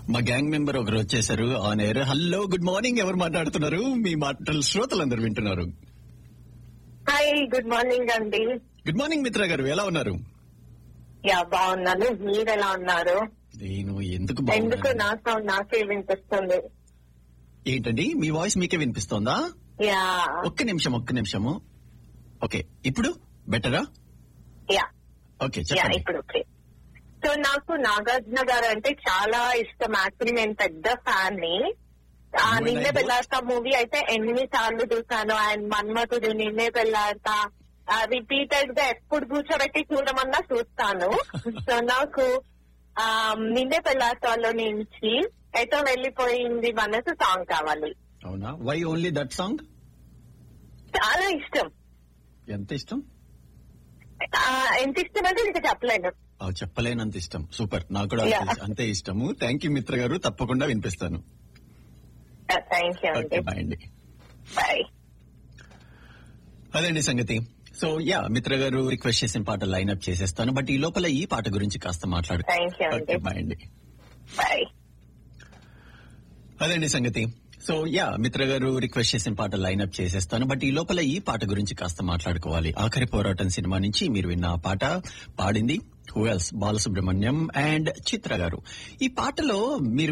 మా gang member ఒకరు వచ్చేసారు on air hello good morning ఎవరు మాట్లాడుతున్నారు మీ మాటలు శ్రోతలందరూ వింటున్నారు హాయ్ గుడ్ మార్నింగ్ అండి గుడ్ మార్నింగ్ మిత్ర గారు ఎలా ఉన్నారు యా బాగున్నాను మీరు ఎలా ఉన్నారు నేను ఎందుకు ఎందుకు బాగున్నాను నా సౌండ్ నాకే వినిపిస్తుంది ఏంటండి మీ వాయిస్ మీకే వినిపిస్తోందా యా ఒక్క నిమిషం ఒక్క నిమిషము ఓకే ఇప్పుడు బెటరా యా ఓకే యా చెప్పండి ఇప్పుడు ఓకే సో నాకు నాగార్జున గారు అంటే చాలా ఇష్టం యాక్చువల్లీ నేను పెద్ద ఫ్యాన్ ని ఆ You and Ninne I both? Pelladatha movie అయితే ఎన్ని సార్లు చూసాను అండ్ మన్మథుడు నిన్నే పెళ్ళాడతా రిపీటెడ్ గా ఎప్పుడు కూర్చోబెట్టి చూడమన్నా చూస్తాను సో నాకు ఆ నిన్నే పెళ్ళాడతాలో నుంచి ఎటో వెళ్ళిపోయింది మనసు సాంగ్ కావాలి అవునా వై ఓన్లీ దట్ సాంగ్ చాలా ఇష్టం ఎంత ఇష్టం ఆ, ఎంత ఇష్టం అంటే ఇంకా చెప్పలేను ఆ, చెప్పలేనంత ఇష్టం సూపర్ నాకు కూడా అంతే- Yeah. అంతే ఇష్టము థ్యాంక్ యూ మిత్ర గారు తప్పకుండా వినిపిస్తాను థ్యాంక్ యూ ఓకే అండి బాయ్ అండి బాయ్ అదండి సంగతి సో యా మిత్ర గారు రిక్వెస్ట్ చేసిన పాట లైన్ అప్ చేసేస్తాను బట్ ఈ లోపల ఈ పాట గురించి కాస్త మాట్లాడు థ్యాంక్ యూ అండి ఓకే బాయ్ అండి బాయ్ అదండి సంగతి సో యా మిత్ర గారు రిక్వెస్ట్ చేసిన పాట లైన్ అప్ చేసేస్తాను బట్ ఈ లోపల ఈ పాట గురించి కాస్త మాట్లాడుకోవాలి ఆఖరి పోరాటం సినిమా నుంచి మీరు విన్న ఆ పాట పాడింది who else Balasubrahmanyam and Chitra garu ఈ పాటలో మీరు